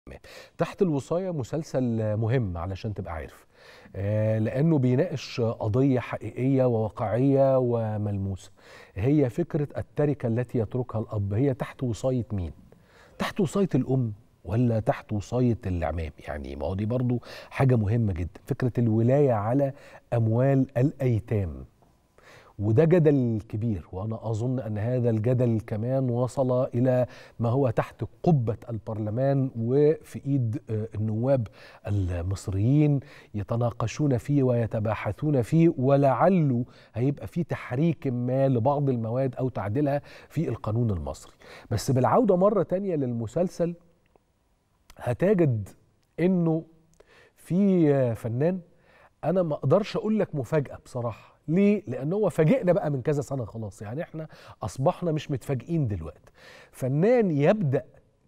تحت الوصاية مسلسل مهم علشان تبقى عارف آه، لأنه بيناقش قضية حقيقية وواقعية وملموسة هي فكرة التركة التي يتركها الأب هي تحت وصاية مين؟ تحت وصاية الأم ولا تحت وصاية العمام يعني ما هو دي برضو حاجة مهمة جدا فكرة الولاية على أموال الأيتام وده جدل كبير وانا اظن ان هذا الجدل كمان وصل الى ما هو تحت قبه البرلمان وفي ايد آه، النواب المصريين يتناقشون فيه ويتباحثون فيه ولعله هيبقى في تحريك ما لبعض المواد او تعديلها في القانون المصري بس بالعوده مره تانية للمسلسل هتجد انه في آه، فنان انا ما اقدرش اقول لك مفاجاه بصراحه ليه لان هو فاجئنا بقى من كذا سنه خلاص يعني احنا اصبحنا مش متفاجئين دلوقتي فنان يبدا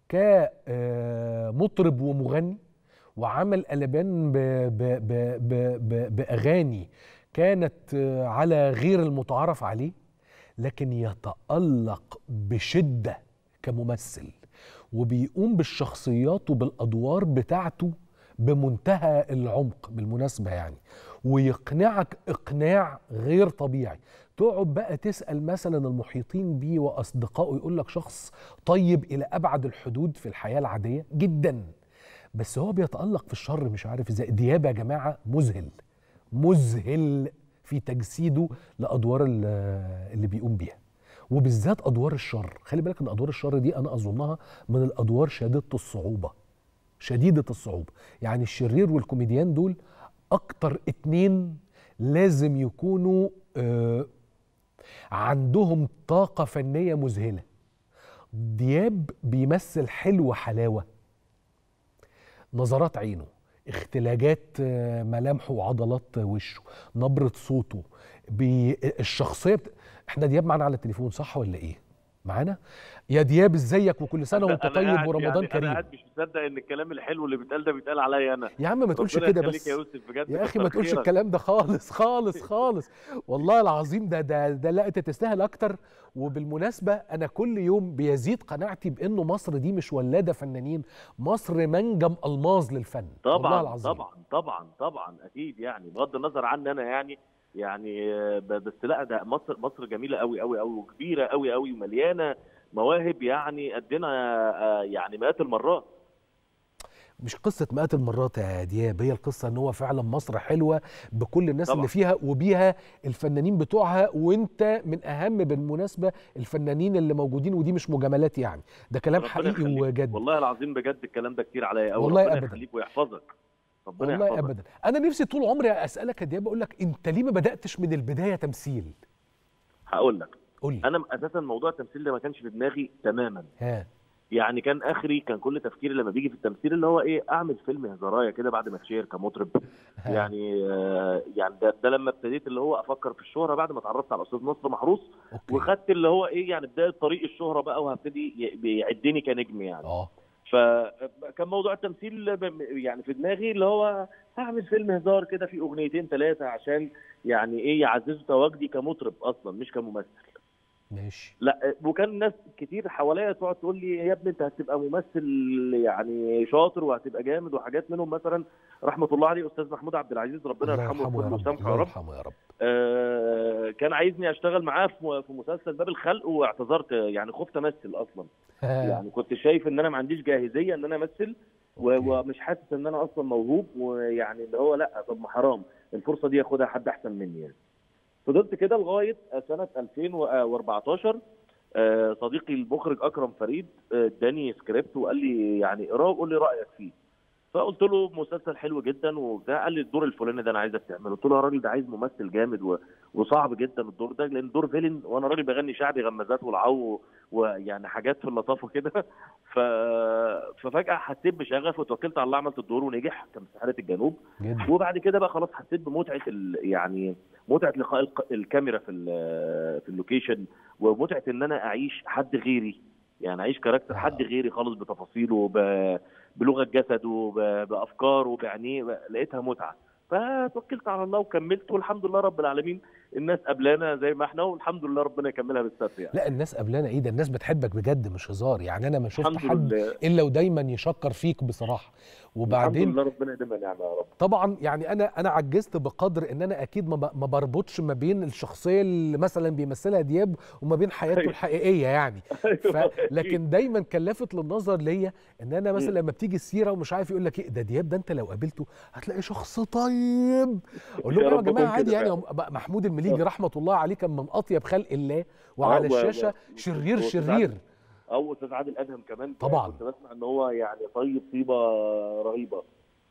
كمطرب ومغني وعمل قلبان ب ب ب ب ب باغاني كانت آه، على غير المتعارف عليه لكن يتالق بشده كممثل وبيقوم بالشخصيات وبالادوار بتاعته بمنتهى العمق بالمناسبه يعني ويقنعك اقناع غير طبيعي تقعد بقى تسال مثلا المحيطين بيه واصدقائه يقول لك شخص طيب الى ابعد الحدود في الحياه العاديه جدا بس هو بيتالق في الشر مش عارف ازاي دياب يا جماعه مذهل مذهل في تجسيده لادوار ال- اللي بيقوم بيها وبالذات ادوار الشر خلي بالك ان ادوار الشر دي انا اظنها من الادوار شديده الصعوبه شديده الصعوبه يعني الشرير والكوميديان دول اكتر اتنين لازم يكونوا آه عندهم طاقه فنيه مذهله دياب بيمثل حلو حلاوه نظرات عينه اختلاجات آه، ملامحه وعضلات وشه نبرة صوته بي... الشخصية بت... احنا دياب معانا على التليفون صح ولا ايه معانا يا دياب ازيك وكل سنة وانت أنا طيب قاعد ورمضان يعني انا كريم قاعد مش مصدق ان الكلام الحلو اللي بيتقال ده بيتقال عليا انا يا عم ما تقولش ربنا كده يخليك بس يا يوسف بجد يا اخي ما كتر تقولش خيرك. الكلام ده خالص خالص خالص والله العظيم ده ده ده لا انت تستاهل اكتر وبالمناسبه انا كل يوم بيزيد قناعتي بانه مصر دي مش ولاده فنانين مصر منجم الماظ للفن والله طبعا العظيم طبعا طبعا طبعا اكيد يعني بغض النظر عني انا يعني يعني آه، ب- بس لا ده مصر مصر جميله قوي قوي قوي وكبيره قوي قوي ومليانه مواهب يعني قدنا آه، يعني مئات المرات مش قصة مئات المرات يا دياب هي القصة ان هو فعلا مصر حلوة بكل الناس طبعا. اللي فيها وبيها الفنانين بتوعها وانت من اهم بالمناسبة الفنانين اللي موجودين ودي مش مجاملات يعني ده كلام ربنا حقيقي يخليك. وجد والله العظيم بجد الكلام ده كتير عليا قوي والله ربنا أبداً. يخليك ويحفظك ربنا والله يحفظك ابدا انا نفسي طول عمري اسالك يا دياب اقول لك انت ليه ما بداتش من البدايه تمثيل هقول لك قول لي انا اساسا موضوع التمثيل ده ما كانش في دماغي تماما ها يعني كان اخري كان كل تفكيري لما بيجي في التمثيل اللي هو ايه اعمل فيلم هزارايه كده بعد ما اتشير كمطرب ها. يعني آه يعني ده, ده لما ابتديت اللي هو افكر في الشهره بعد ما اتعرفت على الاستاذ نصر محروس اوكي وخدت اللي هو ايه يعني بدايه طريق الشهره بقى وهبتدي ي- بيعدني كنجم يعني اه فكان موضوع التمثيل ب- يعني في دماغي اللي هو هعمل فيلم هزار كده في اغنيتين ثلاثه عشان يعني ايه يعززوا تواجدي كمطرب اصلا مش كممثل ماشي لا وكان ناس كتير حواليا تقعد تقول لي يا ابني انت هتبقى ممثل يعني شاطر وهتبقى جامد وحاجات منهم مثلا رحمه الله عليه استاذ محمود عبد العزيز ربنا الله يرحمه يرحمه يا ويغفر له رب ويسامحه الله يا رب يرحمه يا رب آه كان عايزني اشتغل معاه في في مسلسل باب الخلق واعتذرت يعني خفت امثل اصلا ها. يعني كنت شايف ان انا ما عنديش جاهزيه ان انا امثل و- أوكي. ومش حاسس ان انا اصلا موهوب ويعني اللي هو لا طب ما حرام الفرصه دي ياخدها حد احسن مني يعني فضلت كده لغايه سنه 2014 آه، صديقي المخرج اكرم فريد آه، اداني سكريبت وقال لي يعني اقراه وقول لي رايك فيه فقلت له مسلسل حلو جدا وبتاع قال لي الدور الفلاني ده انا عايزك تعمله قلت له يا راجل ده عايز ممثل جامد و... وصعب جدا الدور ده لان دور فيلن وانا راجل بغني شعبي غمازات والعو ويعني حاجات في اللطافه كده ف... ففجاه حسيت بشغف وتوكلت على الله عملت الدور ونجح كان في حاله الجنوب جدا وبعد كده بقى خلاص حسيت بمتعه ال... يعني متعه لقاء الق- الكاميرا في ال... في اللوكيشن ومتعه ان انا اعيش حد غيري يعني اعيش كاركتر حد غيري خالص بتفاصيله ب... بلغه جسده ب... بافكاره بعينيه ب- لقيتها متعه فتوكلت على الله وكملت والحمد لله رب العالمين الناس قبلانا زي ما احنا والحمد لله ربنا يكملها بالستر يعني لا الناس قبلنا ايه ده الناس بتحبك بجد مش هزار يعني انا ما شفت الحمد حد لله الا ودايما يشكر فيك بصراحه وبعدين الحمد لله ربنا يديمها نعمه يا رب طبعا يعني انا انا عجزت بقدر ان انا اكيد ما ب- ما بربطش ما بين الشخصيه اللي مثلا بيمثلها دياب وما بين حياته أيوة. الحقيقيه يعني ف... أيوة. لكن دايما كان لافت للنظر ليا ان انا مثلا مم. لما بتيجي السيره ومش عارف يقول لك ايه ده دياب ده انت لو قابلته هتلاقي شخص طيب اقول لهم يا ايوه يا رب جماعه أكون عادي كده يعني فعلا. هم- محمود المليجي رحمه الله عليه كان من اطيب خلق الله وعلى آه، و- و- الشاشه شرير وأستاذ شرير عادل- او استاذ عادل ادهم كمان طبعاً. كنت بسمع ان هو يعني طيب طيبه رهيبه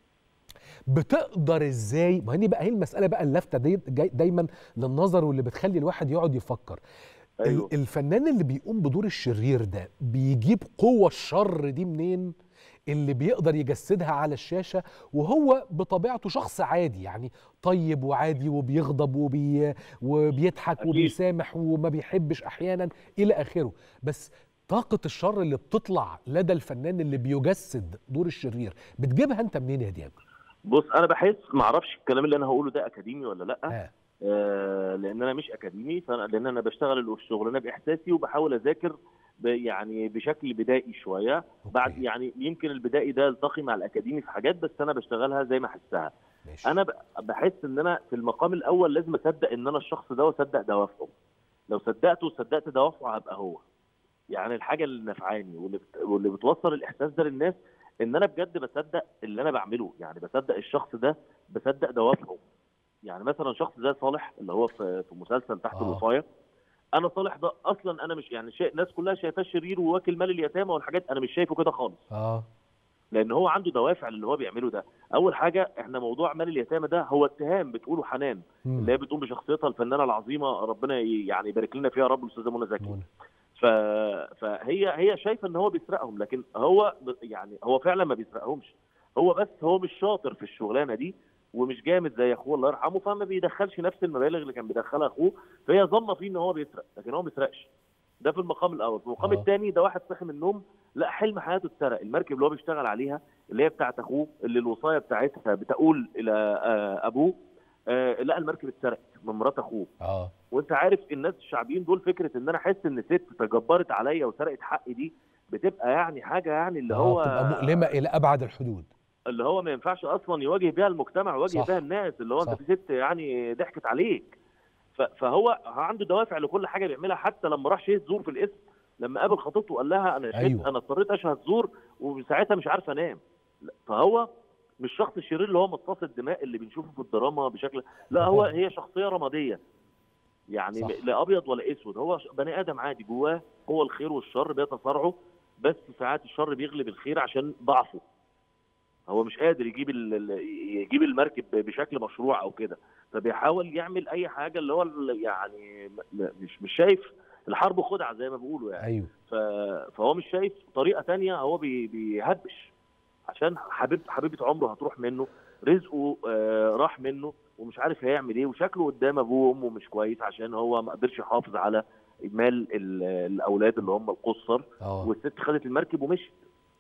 بتقدر ازاي ما هي بقى هي المساله بقى اللافته دي جاي دايما للنظر واللي بتخلي الواحد يقعد يفكر ايوه ال- الفنان اللي بيقوم بدور الشرير ده بيجيب قوة الشر دي منين اللي بيقدر يجسدها على الشاشة وهو بطبيعته شخص عادي يعني طيب وعادي وبيغضب وبي وبيضحك أكيد. وبيسامح وما بيحبش أحيانا إلى آخره بس طاقة الشر اللي بتطلع لدى الفنان اللي بيجسد دور الشرير بتجيبها أنت منين يا دياب؟ بص انا بحس ما اعرفش الكلام اللي انا هقوله ده اكاديمي ولا لا آه. آه لان انا مش اكاديمي فأنا لان انا بشتغل الشغلانه باحساسي وبحاول اذاكر ب- يعني بشكل بدائي شويه بعد أوكي. يعني يمكن البدائي ده يلتقي مع الاكاديمي في حاجات بس انا بشتغلها زي ما احسها ماشي انا ب- بحس ان انا في المقام الاول لازم اصدق ان انا الشخص ده واصدق دوافعه لو صدقته وصدقت دوافعه هبقى هو يعني الحاجه اللي نفعاني واللي بت... واللي بتوصل الاحساس ده للناس ان انا بجد بصدق اللي انا بعمله يعني بصدق الشخص ده بصدق دوافعه يعني مثلا شخص زي صالح اللي هو في في مسلسل تحت آه. الوصايه انا صالح ده اصلا انا مش يعني شيء الناس كلها شايفاه شرير وواكل مال اليتامى والحاجات انا مش شايفه كده خالص آه لان هو عنده دوافع اللي هو بيعمله ده اول حاجه احنا موضوع مال اليتامى ده هو اتهام بتقوله حنان مم. اللي هي بتقوم بشخصيتها الفنانه العظيمه ربنا ي- يعني يبارك لنا فيها يا رب الاستاذه منى زكي منى. ف... فهي هي شايفه ان هو بيسرقهم لكن هو ب- يعني هو فعلا ما بيسرقهمش هو بس هو مش شاطر في الشغلانه دي ومش جامد زي اخوه الله يرحمه فما بيدخلش نفس المبالغ اللي كان بيدخلها اخوه فهي ظنه فيه ان هو بيسرق لكن هو ما بيسرقش ده في المقام الاول في المقام آه. الثاني ده واحد صحي من النوم لا حلم حياته اتسرق المركب اللي هو بيشتغل عليها اللي هي بتاعت اخوه اللي الوصايه بتاعتها بتقول الى آه، ابوه آه، لا المركب اتسرقت من مرات اخوه آه وانت عارف الناس الشعبيين دول فكره ان انا احس ان ست تجبرت عليا وسرقت حقي دي بتبقى يعني حاجه يعني اللي آه، هو بتبقى مؤلمة إلى أبعد الحدود اللي هو ما ينفعش اصلا يواجه بيها المجتمع ويواجه صح. بيها الناس اللي هو صح. انت في ست يعني ضحكت عليك ف- فهو عنده دوافع لكل حاجه بيعملها حتى لما راح شهد زور في الاسم لما قابل خطيبته وقال لها انا شهدت أيوة. انا اضطريت اشهد زور وساعتها مش عارف انام لا، فهو مش شخص الشرير اللي هو مصاص الدماء اللي بنشوفه في الدراما بشكل لا هو هي شخصيه رماديه يعني صح. لا ابيض ولا اسود هو ش- بني ادم عادي جواه هو الخير والشر بيتصارعوا بس ساعات الشر بيغلب الخير عشان ضعفه هو مش قادر يجيب ال- ال- يجيب المركب بشكل مشروع او كده فبيحاول يعمل اي حاجه اللي هو ال- يعني م- م- مش مش شايف الحرب خدعه زي ما بيقولوا يعني أيوه ف- فهو مش شايف طريقه تانية هو بي- بيهبش عشان حبيب حبيبه عمره هتروح منه رزقه آه، راح منه ومش عارف هيعمل ايه وشكله قدام ابوه وامه مش كويس عشان هو ما قدرش يحافظ على مال ال- الاولاد اللي هم القصر آه والست خدت المركب ومشت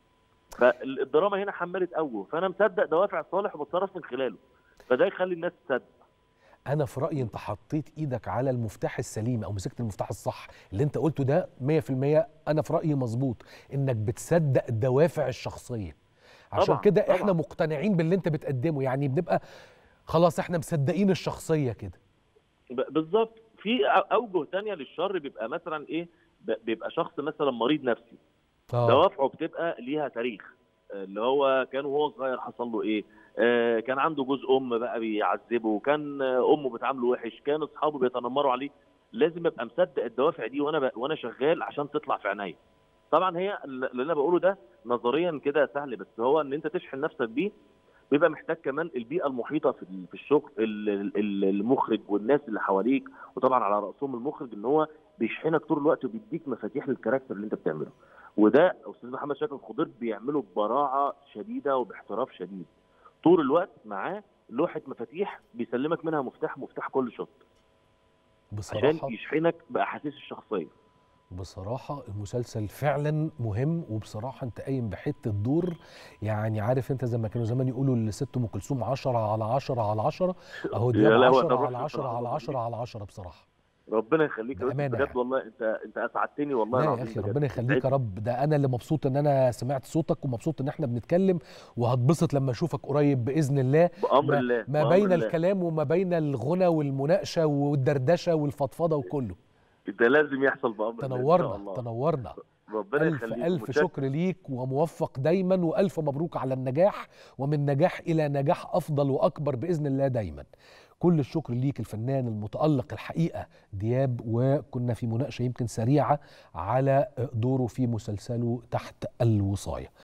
فالدراما هنا حملت قوه فانا مصدق دوافع صالح وبتصرف من خلاله فده يخلي الناس تصدق انا في رايي انت حطيت ايدك على المفتاح السليم او مسكت المفتاح الصح اللي انت قلته ده 100% انا في رايي مظبوط انك بتصدق الدوافع الشخصيه عشان طبعاً، كده طبعاً. احنا مقتنعين باللي انت بتقدمه يعني بنبقى خلاص احنا مصدقين الشخصيه كده ب- بالظبط في أ- اوجه تانية للشر بيبقى مثلا ايه ب- بيبقى شخص مثلا مريض نفسي اه دوافعه بتبقى ليها تاريخ اللي هو كان وهو صغير حصل له ايه آه كان عنده جوز ام بقى بيعذبه كان آه، امه بتعامله وحش كان اصحابه بيتنمروا عليه لازم ابقى مصدق الدوافع دي وانا ب... وانا شغال عشان تطلع في عينيا طبعا هي اللي انا بقوله ده نظريا كده سهل بس هو ان انت تشحن نفسك بيه بيبقى محتاج كمان البيئه المحيطه في ال- في الشغل ال- ال- المخرج والناس اللي حواليك وطبعا على راسهم المخرج ان هو بيشحنك طول الوقت وبيديك مفاتيح للكاركتر اللي انت بتعمله وده استاذ محمد شاكر الخضير بيعمله ببراعه شديده وباحتراف شديد طول الوقت معاه لوحه مفاتيح بيسلمك منها مفتاح مفتاح كل شوط عشان بصراحه يشحنك باحاسيس الشخصيه بصراحة المسلسل فعلا مهم وبصراحة انت قايم بحتة دور يعني عارف انت زي ما كانوا زمان يقولوا لست ام كلثوم 10 على 10 على 10 اهو يا دياب لا، هو 10 ده على روح 10 على بصراحة. 10 على 10 بصراحة ربنا يخليك يا يوسف بأمانة بجد يعني. والله انت انت اسعدتني والله لا يا العظيم اخي بجد. ربنا يخليك يا سعدت. رب ده انا اللي مبسوط ان انا سمعت صوتك ومبسوط ان احنا بنتكلم وهتبسط لما اشوفك قريب باذن الله بامر ما, الله ما بأمر بين الله. الكلام وما بين الغنى والمناقشه والدردشه والفضفضه وكله ده لازم يحصل بامر الله إن شاء تنورنا الله. تنورنا ربنا ألف يخليك ألف ومتشكر. شكر ليك وموفق دايما وألف مبروك على النجاح ومن نجاح إلى نجاح أفضل وأكبر بإذن الله دايما كل الشكر ليك الفنان المتألق الحقيقة دياب وكنا في مناقشة يمكن سريعة على دوره في مسلسله تحت الوصاية